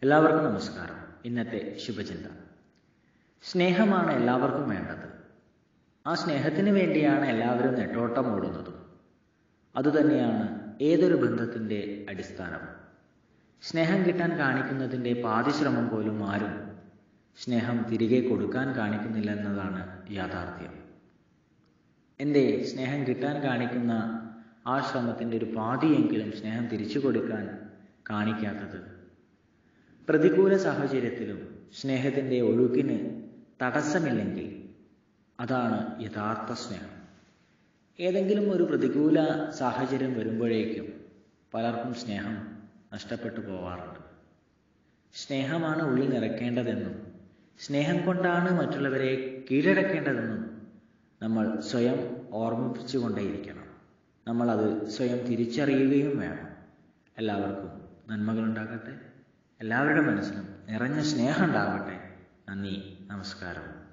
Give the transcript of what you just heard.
എല്ലാവർക്കും നമസ്കാരം ഇന്നത്തെ ശുഭചിന്ത സ്നേഹമാണ് എല്ലാവർക്കും വേണ്ടത് ആ സ്നേഹത്തിന് വേണ്ടിയാണ് എല്ലാവരും നെട്ടോട്ടം ഓടുന്നതും അതുതന്നെയാണ് ഏതൊരു ബന്ധത്തിൻ്റെ അടിസ്ഥാനം സ്നേഹം കിട്ടാൻ കാണിക്കുന്നതിൻ്റെ പാതിശ്രമം പോലും ആരും സ്നേഹം തിരികെ കൊടുക്കാൻ കാണിക്കുന്നില്ല എന്നതാണ് യാഥാർത്ഥ്യം എൻ്റെ സ്നേഹം കിട്ടാൻ കാണിക്കുന്ന ആ ശ്രമത്തിൻ്റെ ഒരു പാതിയെങ്കിലും സ്നേഹം തിരിച്ചു കൊടുക്കാൻ കാണിക്കാത്തത് പ്രതികൂല സാഹചര്യത്തിലും സ്നേഹത്തിൻ്റെ ഒഴുക്കിന് തടസ്സമില്ലെങ്കിൽ അതാണ് യഥാർത്ഥ സ്നേഹം ഏതെങ്കിലും ഒരു പ്രതികൂല സാഹചര്യം വരുമ്പോഴേക്കും പലർക്കും സ്നേഹം നഷ്ടപ്പെട്ടു പോവാറുണ്ട് സ്നേഹമാണ് ഉള്ളിൽ നിറയ്ക്കേണ്ടതെന്നും സ്നേഹം കൊണ്ടാണ് മറ്റുള്ളവരെ കീഴടക്കേണ്ടതെന്നും നമ്മൾ സ്വയം ഓർമ്മിപ്പിച്ചുകൊണ്ടേയിരിക്കണം നമ്മളത് സ്വയം തിരിച്ചറിയുകയും വേണം എല്ലാവർക്കും നന്മകളുണ്ടാകട്ടെ എല്ലാവരുടെ മനസ്സിലും നിറഞ്ഞ സ്നേഹം ഉണ്ടാകട്ടെ നന്ദി നമസ്കാരം